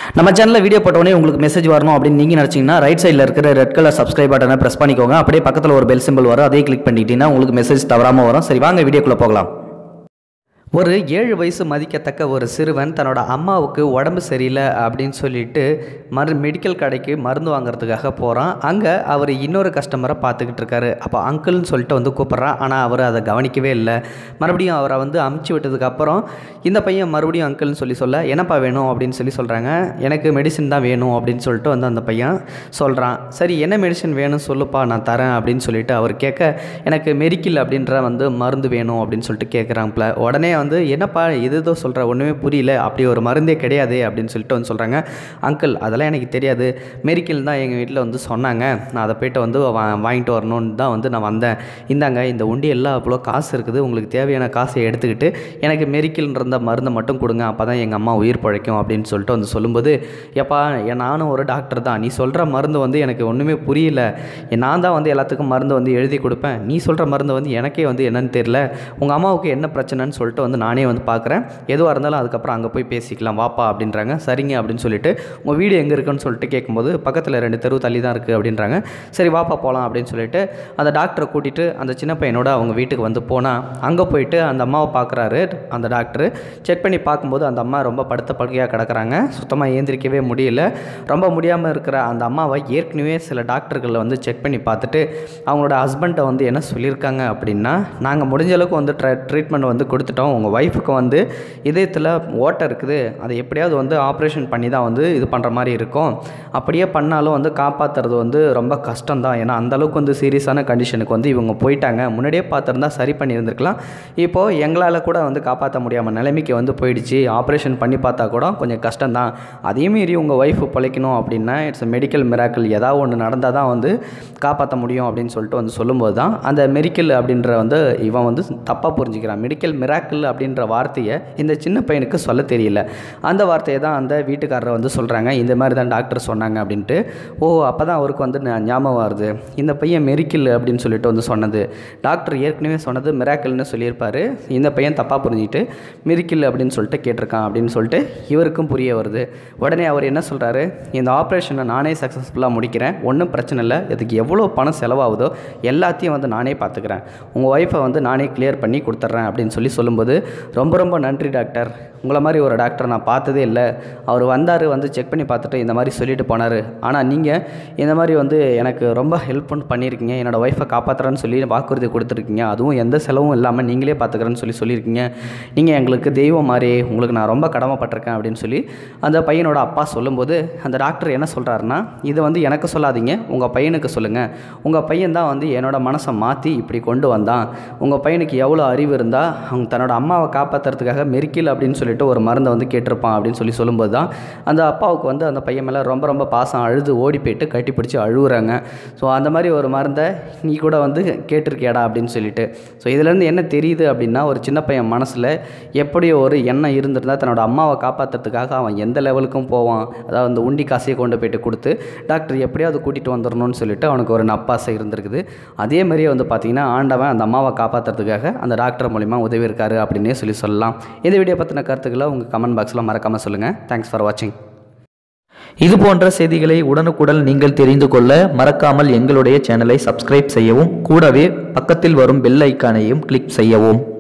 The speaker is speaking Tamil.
நம்ம சேனலில் வீடியோ போட்டோடனே உங்களுக்கு மெசேஜ் வரணும் அப்படின்னு நீங்கள் நினச்சிங்கன்னா ரைட் சைடில் இருக்கிற ரெட் கலர் சப்ஸ்கிரைப் பட்டனை ப்ரெஸ் பண்ணிக்கோங்க அப்படியே பக்கத்தில் ஒரு பெல் சிம்பிள் வரும் அதையும் கிளிக் பண்ணிக்கிட்டீங்கன்னா உங்களுக்கு மெசேஜ் தவறாமல் வரும் சரி வாங்க வீடியோக்குள்ளே போகலாம் ஒரு ஏழு வயசு மதிக்கத்தக்க ஒரு சிறுவன் தன்னோட அம்மாவுக்கு உடம்பு சரியில்லை அப்படின்னு சொல்லிட்டு மரு மெடிக்கல் கடைக்கு மருந்து வாங்குறதுக்காக போகிறான் அங்கே அவர் இன்னொரு கஸ்டமரை பார்த்துக்கிட்டு இருக்காரு அப்போ அங்கிள்னு சொல்லிட்டு வந்து கூப்பிட்றான் ஆனால் அவர் அதை கவனிக்கவே இல்லை மறுபடியும் அவரை வந்து அமுச்சு விட்டதுக்கப்புறம் இந்த பையன் மறுபடியும் அங்கிள்னு சொல்லி சொல்ல என்னப்பா வேணும் அப்படின்னு சொல்லி சொல்கிறாங்க எனக்கு மெடிசின் தான் வேணும் அப்படின்னு சொல்லிட்டு வந்து அந்த பையன் சொல்கிறான் சரி என்ன மெடிசின் வேணும் சொல்லுப்பா நான் தரேன் அப்படின்னு சொல்லிட்டு அவர் கேட்க எனக்கு மெரிக்கில் அப்படின்ற வந்து மருந்து வேணும் அப்படின்னு சொல்லிட்டு கேட்குறாங்கள உடனே வந்து என்னப்பா எதுதோ சொல்கிற ஒன்றுமே புரியல அப்படி ஒரு மருந்தே கிடையாது அப்படின்னு சொல்லிட்டு வந்து சொல்கிறாங்க அங்கிள் அதெல்லாம் எனக்கு தெரியாது மெரிக்கில் தான் எங்கள் வீட்டில் வந்து சொன்னாங்க நான் அதை போயிட்டு வந்து வா வாங்கிட்டு வரணும்னு தான் வந்து நான் வந்தேன் இந்தாங்க இந்த உண்டி எல்லாம் அவ்வளோ காசு இருக்குது உங்களுக்கு தேவையான காசை எடுத்துக்கிட்டு எனக்கு மெரிக்கில்ன்ற மருந்தை மட்டும் கொடுங்க அப்போ தான் எங்கள் அம்மா உயிர் பழைக்கும் அப்படின்னு சொல்லிட்டு வந்து சொல்லும்போது எப்பா என் நானும் ஒரு டாக்டர் தான் நீ சொல்கிற மருந்து வந்து எனக்கு ஒன்றுமே புரியல நான் தான் வந்து எல்லாத்துக்கும் மருந்து வந்து எழுதி கொடுப்பேன் நீ சொல்கிற மருந்து வந்து எனக்கே வந்து என்னன்னு தெரியல உங்கள் அம்மாவுக்கு என்ன பிரச்சனைன்னு சொல்லிட்டு வந்து நானே வந்து பார்க்குறேன் எதுவாக இருந்தாலும் அதுக்கப்புறம் அங்கே போய் பேசிக்கலாம் வாப்பா அப்படின்றாங்க சரிங்க அப்படின்னு சொல்லிட்டு உங்கள் வீடு எங்கே இருக்குன்னு சொல்லிட்டு கேட்கும்போது பக்கத்தில் ரெண்டு தெரு தள்ளி தான் இருக்குது அப்படின்றாங்க சரி வாப்பா போகலாம் அப்படின்னு சொல்லிட்டு அந்த டாக்டரை கூட்டிகிட்டு அந்த சின்ன பையனோட அவங்க வீட்டுக்கு வந்து போனால் அங்கே போயிட்டு அந்த அம்மாவை பார்க்குறாரு அந்த டாக்டர் செக் பண்ணி பார்க்கும்போது அந்த அம்மா ரொம்ப படுத்த படுக்கையாக கிடக்குறாங்க சுத்தமாக ஏந்திரிக்கவே முடியல ரொம்ப முடியாமல் இருக்கிற அந்த அம்மாவை ஏற்கனவே சில டாக்டர்கள் வந்து செக் பண்ணி பார்த்துட்டு அவங்களோட ஹஸ்பண்டை வந்து என்ன சொல்லியிருக்காங்க அப்படின்னா நாங்கள் முடிஞ்ச அளவுக்கு வந்து ட்ர ட்ரீட்மெண்ட் வந்து கொடுத்துட்டோம் உங்கள் ஒய்ஃபுக்கு வந்து இதயத்தில் ஓட்டை இருக்குது அதை எப்படியாவது வந்து ஆப்ரேஷன் பண்ணி தான் வந்து இது பண்ணுற மாதிரி இருக்கும் அப்படியே பண்ணாலும் வந்து காப்பாற்றுறது வந்து ரொம்ப கஷ்டம் தான் ஏன்னா அந்தளவுக்கு வந்து சீரியஸான கண்டிஷனுக்கு வந்து இவங்க போயிட்டாங்க முன்னாடியே பார்த்துருந்தா சரி பண்ணியிருந்துருக்கலாம் இப்போது எங்களால் கூட வந்து காப்பாற்ற முடியாமல் நிலைமைக்கு வந்து போயிடுச்சு ஆப்ரேஷன் பண்ணி பார்த்தா கூட கொஞ்சம் கஷ்டம் தான் அதே மீறி உங்கள் ஒய்ஃபு பிழைக்கணும் அப்படின்னா இட்ஸ் மெடிக்கல் மிராக்கிள் ஏதாவது ஒன்று நடந்தால் தான் வந்து காப்பாற்ற முடியும் அப்படின்னு சொல்லிட்டு வந்து சொல்லும்போது தான் அந்த மெடிக்கல் அப்படின்ற வந்து இவன் வந்து தப்பாக புரிஞ்சுக்கிறான் மெடிக்கல் மிராக்கிள் அப்படின்ற வார்த்தையை இந்த சின்ன பையனுக்கு சொல்ல தெரியல அந்த வார்த்தையை தான் அந்த வீட்டுக்காரரை வந்து சொல்கிறாங்க இந்த மாதிரி தான் டாக்டர் சொன்னாங்க அப்படின்ட்டு ஓ அப்போ தான் அவருக்கு வந்து ஞா- ஞாபகம் வருது இந்த பையன் மெரிக்கிள் அப்படின்னு சொல்லிட்டு வந்து சொன்னது டாக்டர் ஏற்கனவே சொன்னது மிராக்கிள்னு சொல்லியிருப்பாரு இந்த பையன் தப்பாக புரிஞ்சுக்கிட்டு மிரிக்கிள் அப்படின்னு சொல்லிட்டு கேட்டிருக்கான் அப்படின்னு சொல்லிட்டு இவருக்கும் புரிய வருது உடனே அவர் என்ன சொல்கிறாரு இந்த ஆப்ரேஷனை நானே சக்ஸஸ்ஃபுல்லாக முடிக்கிறேன் ஒன்றும் பிரச்சனை இல்லை இதுக்கு எவ்வளோ பணம் செலவாகுதோ எல்லாத்தையும் வந்து நானே பார்த்துக்கிறேன் உங்கள் ஒய்ஃபை வந்து நானே கிளியர் பண்ணி கொடுத்துட்றேன் அப்படின்னு சொல்லி சொல்லும்போது ரொம்ப ரொம்ப நன்றி டாக்டர் உங்களை மாதிரி ஒரு டாக்டர் நான் பார்த்ததே இல்லை அவர் வந்தார் வந்து செக் பண்ணி பார்த்துட்டு இந்த மாதிரி சொல்லிட்டு போனார் ஆனால் நீங்கள் இந்த மாதிரி வந்து எனக்கு ரொம்ப ஹெல்ப் பண்ணியிருக்கீங்க என்னோடய ஒய்ஃபை காப்பாற்றுறேன்னு சொல்லி வாக்குறுதி கொடுத்துருக்கீங்க அதுவும் எந்த செலவும் இல்லாமல் நீங்களே பார்த்துக்கிறேன்னு சொல்லி சொல்லியிருக்கீங்க நீங்கள் எங்களுக்கு தெய்வம் மாதிரி உங்களுக்கு நான் ரொம்ப கடமைப்பட்டிருக்கேன் அப்படின்னு சொல்லி அந்த பையனோட அப்பா சொல்லும்போது அந்த டாக்டர் என்ன சொல்கிறாருன்னா இதை வந்து எனக்கு சொல்லாதீங்க உங்கள் பையனுக்கு சொல்லுங்கள் உங்கள் பையன் தான் வந்து என்னோட மனசை மாற்றி இப்படி கொண்டு வந்தான் உங்கள் பையனுக்கு எவ்வளோ அறிவு இருந்தால் அவங்க தன்னோட அம்மாவை காப்பாற்றுறதுக்காக மெரிக்கில் அப்படின்னு சொல்லிட்டு ஒரு மருந்தை வந்து கேட்டிருப்பான் அப்படின்னு சொல்லி சொல்லும்போது தான் அந்த அப்பாவுக்கு வந்து அந்த பையன் மேலே ரொம்ப ரொம்ப பாசம் அழுது ஓடி போயிட்டு கட்டி பிடிச்சி அழுகுறாங்க ஸோ அந்த மாதிரி ஒரு மருந்தை நீ கூட வந்து கேட்டிருக்கியாடா அப்படின்னு சொல்லிட்டு ஸோ இதுலேருந்து என்ன தெரியுது அப்படின்னா ஒரு சின்ன பையன் மனசில் எப்படி ஒரு எண்ணம் இருந்திருந்தால் தன்னோட அம்மாவை காப்பாற்றுறதுக்காக அவன் எந்த லெவலுக்கும் போவான் அதாவது அந்த உண்டி காசையை கொண்டு போயிட்டு கொடுத்து டாக்டர் எப்படியாவது கூட்டிகிட்டு வந்துடணும்னு சொல்லிட்டு அவனுக்கு ஒரு நப்பாசை இருந்திருக்குது அதே மாதிரியே வந்து பார்த்தீங்கன்னா ஆண்டவன் அந்த அம்மாவை காப்பாற்றுறதுக்காக அந்த டாக்டர் மூலிமா உதவி இருக்காரு அப்படின்னே சொல்லி சொல்லலாம் இந்த வீடியோ பற்றின கருத்துக்களை உங்கள் கமெண்ட் பாக்ஸில் மறக்காமல் சொல்லுங்கள் தேங்க்ஸ் ஃபார் வாட்சிங் இது போன்ற செய்திகளை உடனுக்குடன் நீங்கள் தெரிந்து கொள்ள மறக்காமல் எங்களுடைய சேனலை சப்ஸ்கிரைப் செய்யவும் கூடவே பக்கத்தில் வரும் பெல் ஐக்கானையும் கிளிக் செய்யவும்